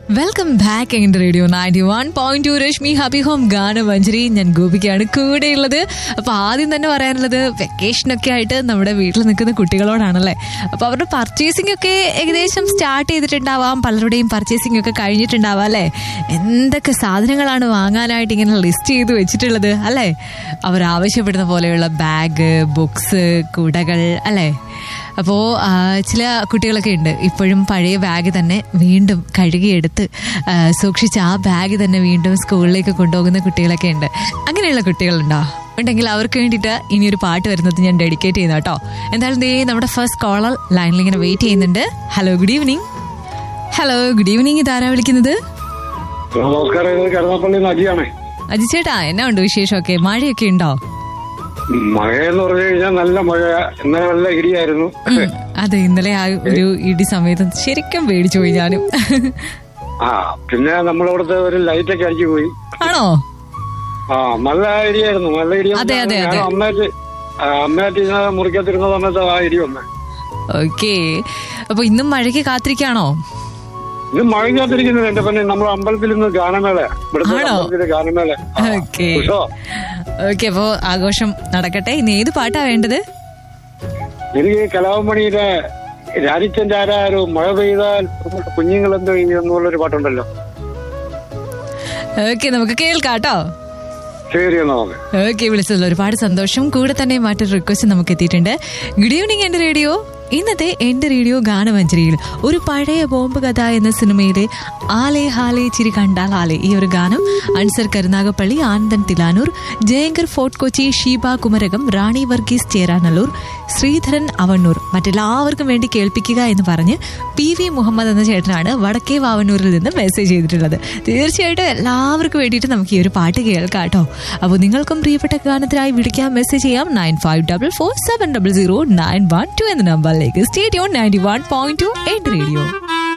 Welcome back എൻ്റെ radio ninety one point two Reshmi happy home ഗാനമഞ്ജരി ഞാൻ ഗോപിക്കാണ് കൂടെയുള്ളത് അപ്പോൾ ആദ്യം തന്നെ പറയാനുള്ളത് വെക്കേഷനൊക്കെ ആയിട്ട് നമ്മുടെ വീട്ടിൽ നിൽക്കുന്ന കുട്ടികളോടാണല്ലേ അപ്പോൾ അവരുടെ പർച്ചേസിംഗ് ഒക്കെ ഏകദേശം സ്റ്റാർട്ട് ചെയ്തിട്ടുണ്ടാവാം പലരുടെയും പർച്ചേസിംഗ് ഒക്കെ കഴിഞ്ഞിട്ടുണ്ടാവാം അല്ലേ എന്തൊക്കെ സാധനങ്ങളാണ് വാങ്ങാനായിട്ട് ഇങ്ങനെ ലിസ്റ്റ് ചെയ്ത് വെച്ചിട്ടുള്ളത് അല്ലേ അവർ ആവശ്യപ്പെടുന്ന പോലെയുള്ള ബാഗ് ബുക്സ് കുടകൾ അല്ലേ അപ്പോൾ ചില കുട്ടികളൊക്കെ ഉണ്ട് ഇപ്പോഴും പഴയ ബാഗ് തന്നെ വീണ്ടും കഴുകിയെടുത്ത് ആ, സൂക്ഷിച്ച് ആ ബാഗ് തന്നെ വീണ്ടും സ്കൂളിലേക്ക് കൊണ്ടുപോകുന്ന കുട്ടികളൊക്കെ ഉണ്ട് അങ്ങനെയുള്ള കുട്ടികളുണ്ടോ ഉണ്ടെങ്കിൽ അവർക്ക് വേണ്ടിയിട്ട് ഇനി ഒരു പാട്ട് വരുന്നത് ഞാൻ ഡെഡിക്കേറ്റ് ചെയ്യുന്ന കേട്ടോ എന്തായാലും ദേ നമ്മുടെ ഫസ്റ്റ് കോളർ ലൈനിൽ ഇങ്ങനെ വെയിറ്റ് ചെയ്യുന്നുണ്ട് hello good evening hello good evening ഇതാരാ വിളിക്കുന്നത് നമസ്കാരം ഇത് കരുനാപ്പള്ളി നദിയാണേ അജി ചേട്ടാ എന്നാ ഉണ്ട് വിശേഷമൊക്കെ മഴയൊക്കെ ഉണ്ടോ മഴ എന്ന് പറഞ്ഞു കഴിഞ്ഞാൽ നല്ല മഴ ഇന്നലെ നല്ല ഇടിയായിരുന്നു ഉം, അതെ ഇന്നലെ ആ ഒരു ഇടി സമയത്ത് ശരിക്കും പേടിച്ചു പോയി ഞാനും ആ പിന്നെ നമ്മളിവിടുത്തെ ഒരു ലൈറ്റ് ഒക്കെ അടിച്ചു പോയി ആണോ ആ നല്ല ഇടിയായിരുന്നു നല്ല ഇടി അതെ, അതെ, ഞാൻ അതെ. അമ്മയായിട്ട് ആ, അമ്മയായിട്ട് ഇതിനെ മുറിക്കത്തിരുന്ന സമയത്ത് ആ ഇടി വന്നേ ഓക്കെ അപ്പൊ ഇന്നും മഴയ്ക്ക് കാത്തിരിക്കാണോ ഇത് മഴ കാത്തിരിക്കുന്നില്ല എന്റെ പിന്നെ നമ്മുടെ അമ്പലത്തിൽ ഇന്ന് ഗാനമേള ഇവിടുത്തെ ആണോ? അമ്പലത്തിലെ ഗാനമേള ആ, ഓക്കെ ഉഷോ ഓക്കെ അപ്പോ ആഘോഷം നടക്കട്ടെ ഇനി ഏത് പാട്ടാ വേണ്ടത് എനിക്ക് കലാഭമണിയിലെ രാജിച്ചന്റെ ആരാരോ മഴ പെയ്താൽ നമ്മുടെ കുഞ്ഞുങ്ങൾ എന്തോ എന്നുള്ളൊരു പാട്ടുണ്ടല്ലോ ഓക്കെ നമുക്ക് കേൾക്കാം കേട്ടോ ശരി എന്നാ നോക്ക് ഓക്കെ വിളിച്ചതിൽ ഒരുപാട് സന്തോഷം കൂടെ തന്നെ മറ്റൊരു റിക്വസ്റ്റ് നമുക്ക് എത്തിയിട്ടുണ്ട് ഗുഡ് ഈവനിങ് എന്റെ റേഡിയോ ഇന്നത്തെ എന്റെ റേഡിയോ ഗാനമഞ്ജരിയിൽ ഒരു പഴയ ബോംബ് കഥ എന്ന സിനിമയിലെ ആലേ ഹാലേ ചിരി കണ്ടാൽ ആലേ ഈ ഒരു ഗാനം അൻസർ കരുനാഗപ്പള്ളി ആനന്ദൻ തിലാനൂർ ജയങ്കർ ഫോർട്ട് കൊച്ചി ഷീബ കുമരകം റാണി വർഗീസ് ചേരാനല്ലൂർ ശ്രീധരൻ അവണ്ണൂർ മറ്റെല്ലാവർക്കും വേണ്ടി കേൾപ്പിക്കുക എന്ന് പറഞ്ഞ് പി വി മുഹമ്മദ് എന്ന ചേട്ടനാണ് വടക്കേ വാവന്നൂരിൽ നിന്ന് മെസ്സേജ് ചെയ്തിട്ടുള്ളത് തീർച്ചയായിട്ടും എല്ലാവർക്കും വേണ്ടിയിട്ട് നമുക്ക് ഈ ഒരു പാട്ട് കേൾക്കാം കേട്ടോ അപ്പോൾ നിങ്ങൾക്കും പ്രിയപ്പെട്ട ഗാനത്തിനായി വിളിക്കാം മെസ്സേജ് ചെയ്യാം nine five double four seven double zero nine one two എന്ന നമ്പറിലേക്ക് studio ninety one point two eight radio